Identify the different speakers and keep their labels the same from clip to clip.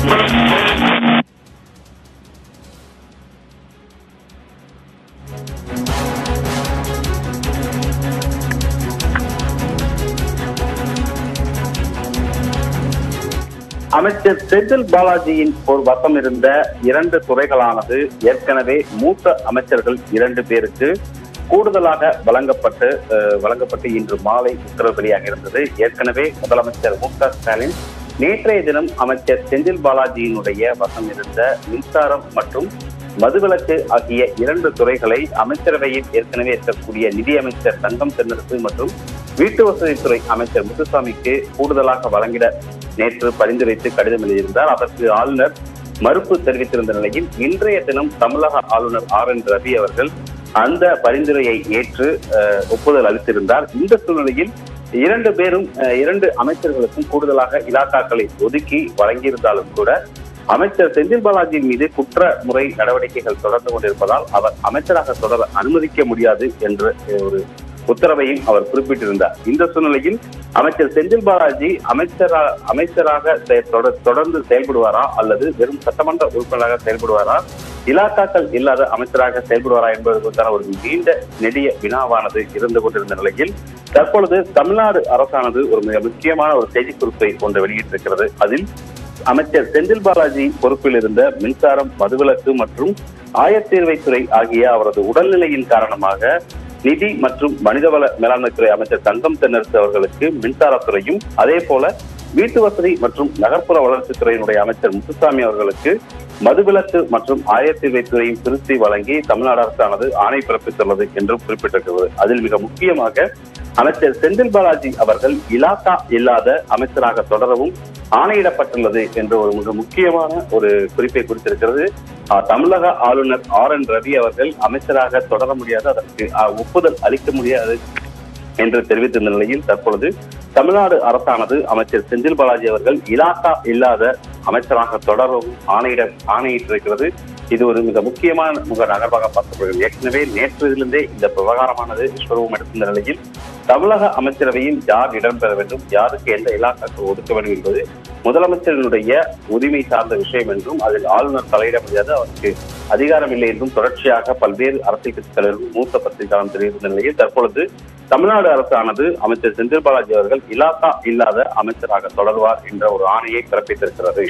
Speaker 1: அமைச்சர் செந்தில் பாலாஜியின் ஒரு வசம் இருந்த இரண்டு துறைகளானது ஏற்கனவே மூத்த அமைச்சர்கள் இரண்டு பேருக்கு கூடுதலாக வழங்கப்பட்டு அஹ், வழங்கப்பட்டு இன்று மாலை உத்தரவு வெளியாக இருந்தது ஏற்கனவே முதலமைச்சர் மு க ஸ்டாலின் நேற்றைய தினம் அமைச்சர் செந்தில் பாலாஜியினுடைய வசம் இருந்த மின்சாரம் மற்றும் மதுவிலக்கு ஆகிய இரண்டு துறைகளை அமைச்சரவையில் ஏற்கனவே இருக்கக்கூடிய நிதியமைச்சர் தங்கம் தென்னரசு மற்றும் வீட்டு வசதித்துறை அமைச்சர் முத்துசாமிக்கு கூடுதலாக வழங்கிட நேற்று பரிந்துரைத்து கடிதம் எழுதியிருந்தார் அதற்கு ஆளுநர் மறுப்பு தெரிவித்திருந்த நிலையில் இன்றைய தினம் தமிழக ஆளுநர் ஆர் என் ரவி அவர்கள் அந்த பரிந்துரையை ஏற்று அஹ், ஒப்புதல் அளித்திருந்தார் இந்த சூழ்நிலையில் இரண்டு பேரும் அஹ், இரண்டு அமைச்சர்களுக்கும் கூடுதலாக இலாக்காக்களை ஒதுக்கி வழங்கியிருந்தாலும் கூட அமைச்சர் செந்தில் பாலாஜியின் மீது குற்ற முறை நடவடிக்கைகள் தொடர்ந்து கொண்டிருப்பதால் அவர் அமைச்சராக தொடர அனுமதிக்க முடியாது என்ற அஹ், ஒரு உத்தரவையும் அவர் குறிப்பிட்டிருந்தார் இந்த சூழ்நிலையில் அமைச்சர் செந்தில் பாலாஜி அமைச்சரா அமைச்சராக செ- தொட- தொடர்ந்து செயல்படுவாரா அல்லது வெறும் சட்டமன்ற உறுப்பினராக செயல்படுவாரா இலாக்காக்கள் இல்லாத அமைச்சராக செயல்படுவாரா என்பது குறித்தான ஒரு நீண்ட நெடிய வினாவானது இருந்து கொண்டிருந்த நிலையில் தற்பொழுது தமிழ்நாடு அரசானது ஒரு மிக முக்கியமான ஒரு செய்திக்குறிப்பை ஒன்று வெளியிட்டிருக்கிறது அதில் அமைச்சர் செந்தில் பாலாஜி பொறுப்பில் இருந்த மின்சாரம் மதுவிலக்கு மற்றும் ஆயத்தீர்வைத்துறை ஆகிய அவரது உடல்நிலையின் காரணமாக நிதி மற்றும் மனிதவள மேலாண்மைத்துறை அமைச்சர் தங்கம் தென்னரசு அவர்களுக்கு மின்சாரத்துறையும் அதே போல வீட்டு வசதி மற்றும் நகர்ப்புற வளர்ச்சித்துறையினுடைய அமைச்சர் முத்துசாமி அவர்களுக்கு மதுவிலக்கு மற்றும் ஆயத்தீர்வைத்துறையும் திருத்தி வழங்கி தமிழ்நாடு அரசானது ஆணை பிறப்பித்துள்ளது என்றும் குறிப்பிட்டிருக்கிறது அதில் மிக முக்கியமாக அமைச்சர் செந்தில் பாலாஜி அவர்கள் இலாக்கா இல்லாத அமைச்சராக தொடரவும் ஆணையிடப்பட்டுள்ளது என்ற ஒரு மிக முக்கியமான ஒரு குறிப்பை குறித்திருக்கிறது ஆஹ், தமிழக ஆளுநர் ஆர் என் ரவி அவர்கள் அமைச்சராக தொடர முடியாது அதற்கு ஆஹ், ஒப்புதல் அளிக்க முடியாது என்று தெரிவித்திருந்த நிலையில் தற்பொழுது தமிழ்நாடு அரசானது அமைச்சர் செந்தில் பாலாஜி அவர்கள் இலாக்கா இல்லாத அமைச்சராக தொடரவும் ஆணையிட ஆணையிட்டிருக்கிறது இது ஒரு மிக முக்கியமான முக நகர்வாக பார்க்கப்படுகிறது ஏற்கனவே நேற்றிலிருந்தே இந்த விவகாரமானது விஸ்வரூபம் எடுத்திருந்த நிலையில் தமிழக அமைச்சரவையில் யார் இடம்பெற வேண்டும் யாருக்கு எந்த இலாக்காக்கள் ஒதுக்க வேண்டும் என்பது முதலமைச்சரினுடைய உரிமை சார்ந்த விஷயம் என்றும் அதில் ஆளுநர் தலையிட முடியாது அவருக்கு அதிகாரம் இல்லை என்றும் தொடர்ச்சியாக பல்வேறு அரசியல் கட்சி தலைவர்கள் மூத்த பத்திரிகையாளர் தெரிவித்த நிலையில் தற்பொழுது தமிழ்நாடு அரசானது அமைச்சர் செந்தில் பாலாஜி அவர்கள் இலாக்கா இல்லாத அமைச்சராக தொடர்வார் என்ற ஒரு ஆணையை பிறப்பித்திருக்கிறது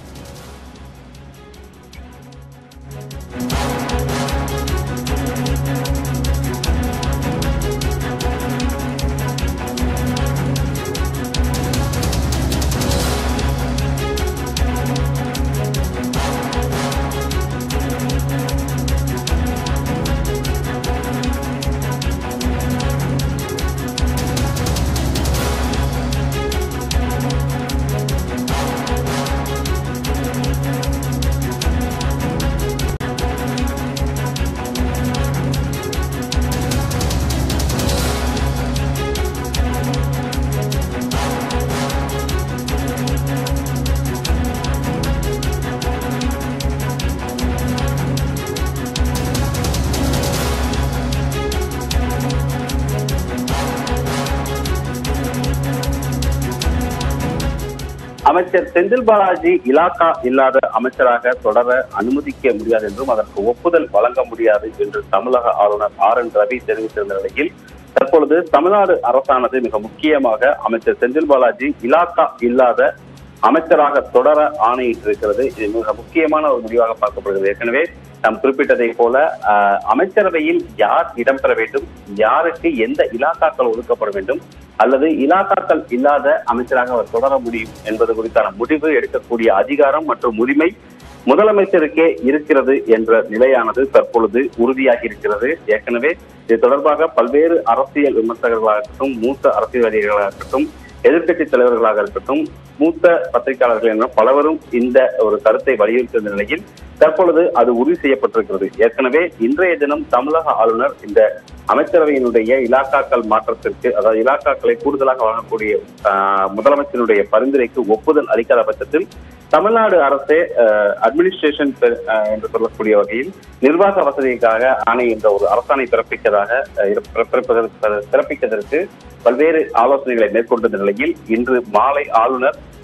Speaker 1: அமைச்சர் செந்தில் பாலாஜி இலாக்கா இல்லாத அமைச்சராக தொடர அனுமதிக்க முடியாது என்றும் அதற்கு ஒப்புதல் வழங்க முடியாது என்று தமிழக ஆளுநர் ஆர் என் ரவி தெரிவித்திருந்த நிலையில் தற்பொழுது தமிழ்நாடு அரசானது மிக முக்கியமாக அமைச்சர் செந்தில் பாலாஜி இலாக்கா இல்லாத அமைச்சராக தொடர ஆணையிட்டிருக்கிறது இது மிக முக்கியமான ஒரு முடிவாக பார்க்கப்படுகிறது ஏற்கனவே நாம் குறிப்பிட்டதை போல ஆஹ், அமைச்சரவையில் யார் இடம்பெற வேண்டும் யாருக்கு எந்த இலாக்காக்கள் ஒதுக்கப்பட வேண்டும் அல்லது இலாக்காக்கள் இல்லாத அமைச்சராக அவர் தொடர முடியும் என்பது குறித்தான முடிவு எடுக்கக்கூடிய அதிகாரம் மற்றும் உரிமை முதலமைச்சருக்கே இருக்கிறது என்ற நிலையானது தற்பொழுது உறுதியாகி இருக்கிறது ஏற்கனவே இது தொடர்பாக பல்வேறு அரசியல் விமர்சகர்களாக இருக்கட்டும் மூத்த அரசியல்வாதிகளாக இருக்கட்டும் எதிர்க்கட்சி தலைவர்களாக இருக்கட்டும் மூத்த பத்திரிகையாளர்கள் என பலவரும் இந்த ஒரு கருத்தை வலியுறுத்திய நிலையில் தற்பொழுது அது உறுதி செய்யப்பட்டிருக்கிறது ஏற்கனவே இன்றைய தினம் தமிழக ஆளுநர் இந்த அமைச்சரவையினுடைய இலாக்காக்கள் மாற்றத்திற்கு அதாவது இலாக்காக்களை கூடுதலாக வழங்கக்கூடிய ஆஹ், முதலமைச்சருடைய பரிந்துரைக்கு ஒப்புதல் அளிக்காத பட்சத்தில் தமிழ்நாடு அரசே அட்மினிஸ்ட்ரேஷன் என்று சொல்லக்கூடிய வகையில் நிர்வாக வசதிக்காக ஆணை என்ற ஒரு அரசாணை பிறப்பிக்கதாக அஹ், இர- பிறப்பிப்பதற்கு பிறப்பிப்பதற்கு பல்வேறு ஆலோசனைகளை மேற்கொண்ட நிலையில் இன்று மாலை ஆளுநர்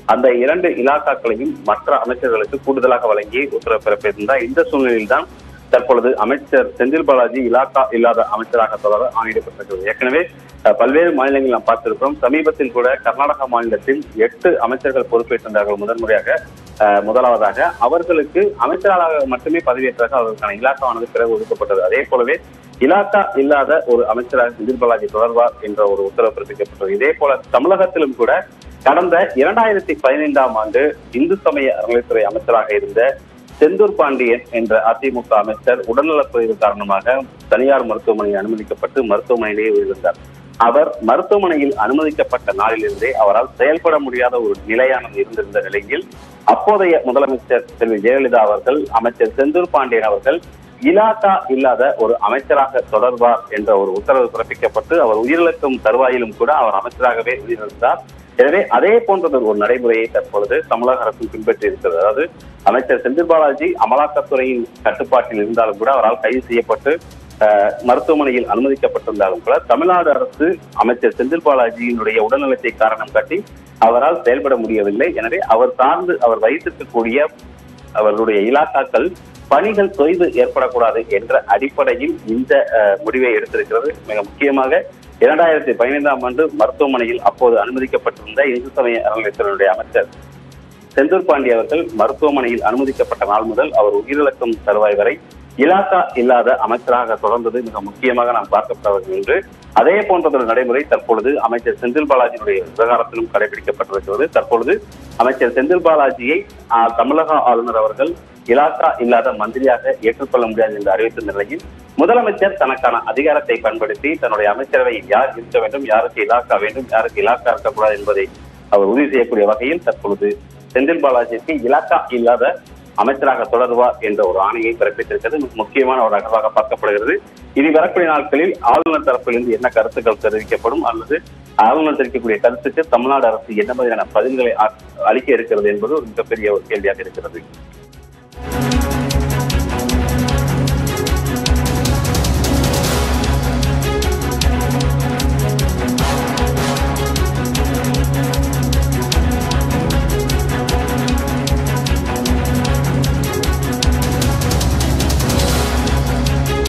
Speaker 1: அந்த இரண்டு இலாக்காக்களையும் மற்ற அமைச்சர்களுக்கு கூடுதலாக வழங்கி உத்தரவு பிறப்பித்திருந்தார் இந்த சூழ்நிலையில் தான் தற்பொழுது அமைச்சர் செந்தில் பாலாஜி இலாக்கா இல்லாத அமைச்சராக தொடர ஆணையிடப்பட்டிருக்கிறது ஏற்கனவே அஹ், பல்வேறு மாநிலங்களில் நாம் பார்த்திருக்கிறோம் சமீபத்தில் கூட கர்நாடகா மாநிலத்தில் எட்டு அமைச்சர்கள் பொறுப்பேற்றிருந்தார்கள் முதன்முறையாக அஹ், முதலாவதாக அவர்களுக்கு அமைச்சராக மட்டுமே பதவியேற்றாக அவர்களுக்கான இலாக்காவானது பிறகு ஒதுக்கப்பட்டது அதே போலவே இலாக்கா இல்லாத ஒரு அமைச்சராக செந்தில் பாலாஜி தொடர்வார் என்ற ஒரு உத்தரவு பிறப்பிக்கப்பட்டது இதே போல தமிழகத்திலும் கூட கடந்த இரண்டாயிரத்தி பதினைந்தாம் ஆண்டு இந்து சமய அறநிலைத்துறை அமைச்சராக இருந்த செந்தூர் பாண்டியன் என்ற அதிமுக அமைச்சர் உடல்நலக்குறைவு காரணமாக தனியார் மருத்துவமனையில் அனுமதிக்கப்பட்டு மருத்துவமனையிலேயே உயிரிழந்தார் அவர் மருத்துவமனையில் அனுமதிக்கப்பட்ட நாளிலிருந்தே அவரால் செயல்பட முடியாத ஒரு நிலையானது இருந்திருந்த நிலையில் அப்போதைய முதலமைச்சர் செல்வி ஜெயலலிதா அவர்கள் அமைச்சர் செந்தூர் பாண்டியன் அவர்கள் இலாக்கா இல்லாத ஒரு அமைச்சராக தொடர்வார் என்ற ஒரு உத்தரவு பிறப்பிக்கப்பட்டு அவர் உயிரிழக்கும் தருவாயிலும் கூட அவர் அமைச்சராகவே உயிரிழந்தார் எனவே அதே போன்ற ஒரு நடைமுறையை தற்பொழுது தமிழக அரசு பின்பற்றி இருக்கிறது அதாவது அமைச்சர் செந்தில் பாலாஜி அமலாக்கத்துறையின் கட்டுப்பாட்டில் இருந்தாலும் கூட அவரால் கைது செய்யப்பட்டு அஹ், மருத்துவமனையில் அனுமதிக்கப்பட்டிருந்தாலும் கூட தமிழ்நாடு அரசு அமைச்சர் செந்தில் பாலாஜியினுடைய உடல்நலத்தை காரணம் காட்டி அவரால் செயல்பட முடியவில்லை எனவே அவர் சார்ந்து அவர் வைத்திருக்கக்கூடிய அவர்களுடைய இலாக்காக்கள் பணிகள் தொய்வு ஏற்படக்கூடாது என்ற அடிப்படையில் இந்த அஹ், முடிவை எடுத்திருக்கிறது மிக முக்கியமாக இரண்டாயிரத்தி பதினைந்தாம் ஆண்டு மருத்துவமனையில் அப்போது அனுமதிக்கப்பட்டிருந்த இந்து சமய அறநிலையத்துறையுடைய அமைச்சர் செந்தூர் பாண்டி அவர்கள் மருத்துவமனையில் அனுமதிக்கப்பட்ட நாள் முதல் அவர் உயிரிழக்கும் தருவாய் வரை இலாக்கா இல்லாத அமைச்சராக தொடர்ந்தது மிக முக்கியமாக நாம் பார்க்கப்பட வேண்டும் என்று அதே போன்றதொரு நடைமுறை தற்பொழுது அமைச்சர் செந்தில் பாலாஜியினுடைய விவகாரத்திலும் கடைபிடிக்கப்பட்டிருக்கிறது தற்பொழுது அமைச்சர் செந்தில் பாலாஜியை ஆஹ், தமிழக ஆளுநர் அவர்கள் இலாக்கா இல்லாத மந்திரியாக ஏற்றுக்கொள்ள முடியாது என்று அறிவித்த நிலையில் முதலமைச்சர் தனக்கான அதிகாரத்தை பயன்படுத்தி தன்னுடைய அமைச்சரவையில் யார் இருக்க வேண்டும் யாருக்கு இலாக்கா வேண்டும் யாருக்கு இலாக்கா இருக்கக்கூடாது என்பதை அவர் உறுதி செய்யக்கூடிய வகையில் தற்பொழுது செந்தில் பாலாஜிக்கு இலாக்கா இல்லாத அமைச்சராக தொடருவார் என்ற ஒரு ஆணையை பிறப்பித்திருக்கிறது மிக முக்கியமான ஒரு நகர்வாக பார்க்கப்படுகிறது இனி வரக்கூடிய நாட்களில் ஆளுநர் தரப்பிலிருந்து என்ன கருத்துக்கள் தெரிவிக்கப்படும் அல்லது ஆளுநர் தெரிவிக்கக்கூடிய கருத்துக்கு தமிழ்நாடு அரசு என்ன மாதிரியான பதில்களை அ- அளிக்க இருக்கிறது என்பது ஒரு மிகப்பெரிய ஒரு கேள்வியாக இருக்கிறது